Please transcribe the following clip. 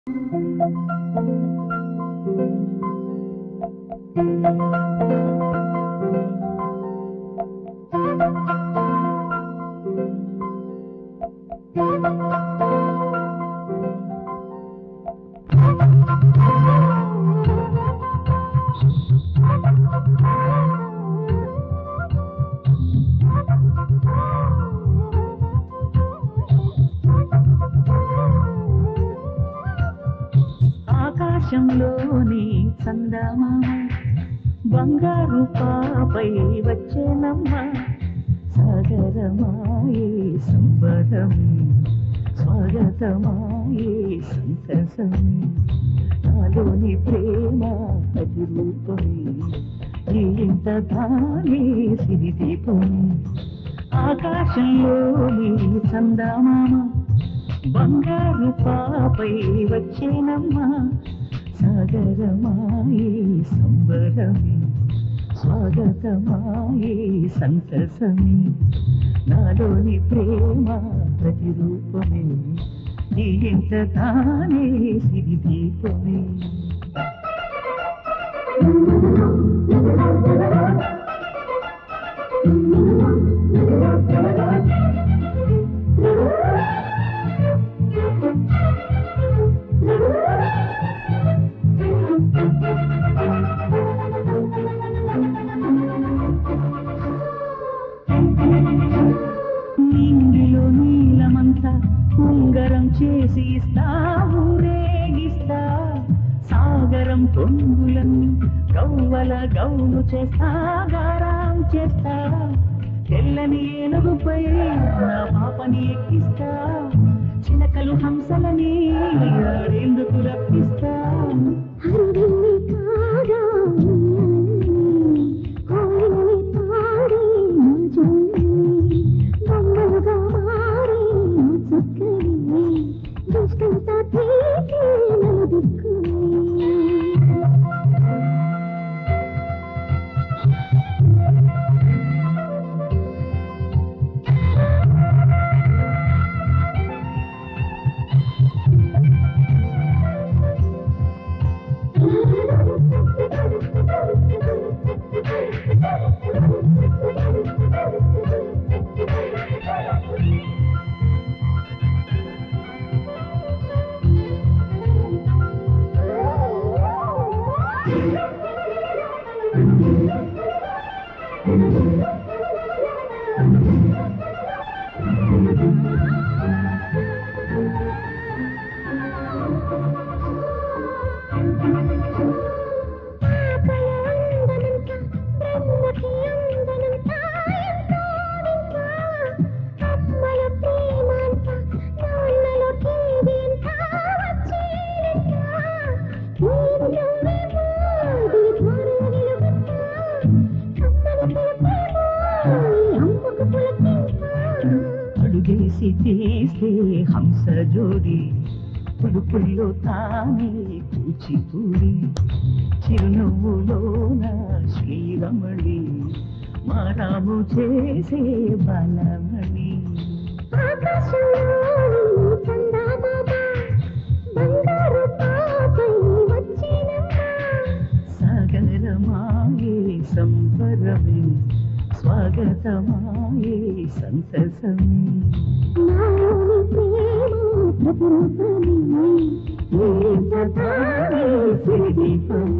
ఆకాశంలోని చందమామ బంగారు పాపై వచ్చేనమ్మ సాగరమాయే సంబరం స్వాగతమాయే సంతసం నాలోని ప్రేమ ప్రతిరూపమే ఈ ఇంత తానే సిరిదీపమే ఆకాశంలోని చందమామ బంగారు పాపై వచ్చేనమ్మా సాగరమాయే సంబరమే స్వాగతమాయే సంతసమే నాలోని ప్రేమ ప్రతిరూపమే నీ ఇంత తానే సిరిదీపమే నింగిలో నీలమంతా ఉంగరం చేసి ఇస్తా ఊరేగిస్తా సాగరం పొంగులన్నీ గవ్వల గౌను చేస్తా గారాం చేస్తా తెల్లని ఏనుగుపై నా పాపని ఎక్కిస్తా చిలకలు హంసలని ఆడేందుకు రప్పిస్తా హరిని కాగా ఉయ్యాలని, కోయిలని పాడి మోజులని, బొమ్మలుగా మారి చుక్కని, దుష్టంతా తీసి నలుదిక్కుని. పాపయ అందనంతా, బ్రహ్మకి అందనంతా, ఎంతోడింకా. అమ్మల ప్రేమంతా, నాన్నల కీడింతా వచ్చేరింకా. నీవు నువ్వేమో, దీపాలు వెలుగుతా. కమ్మని పిలుపేమో, ఈ అమ్మకు పులకింతా. అడుగేసి తీస్తే హంస జోడి పులుపుల్లో తానే కూచిపూడి చిరునవ్వులోన శ్రీరమణి మారాము చేసే బలమణి ఆకాశంలోని చందమామ బంగారు పాపై వచ్చినమ్మా సాగరమాయే సంబరమే స్వాగతమాయే సంతసమే నాలోని ప్రేమ ప్రతిరూపమే ఏ జతానే సిరిదీపమే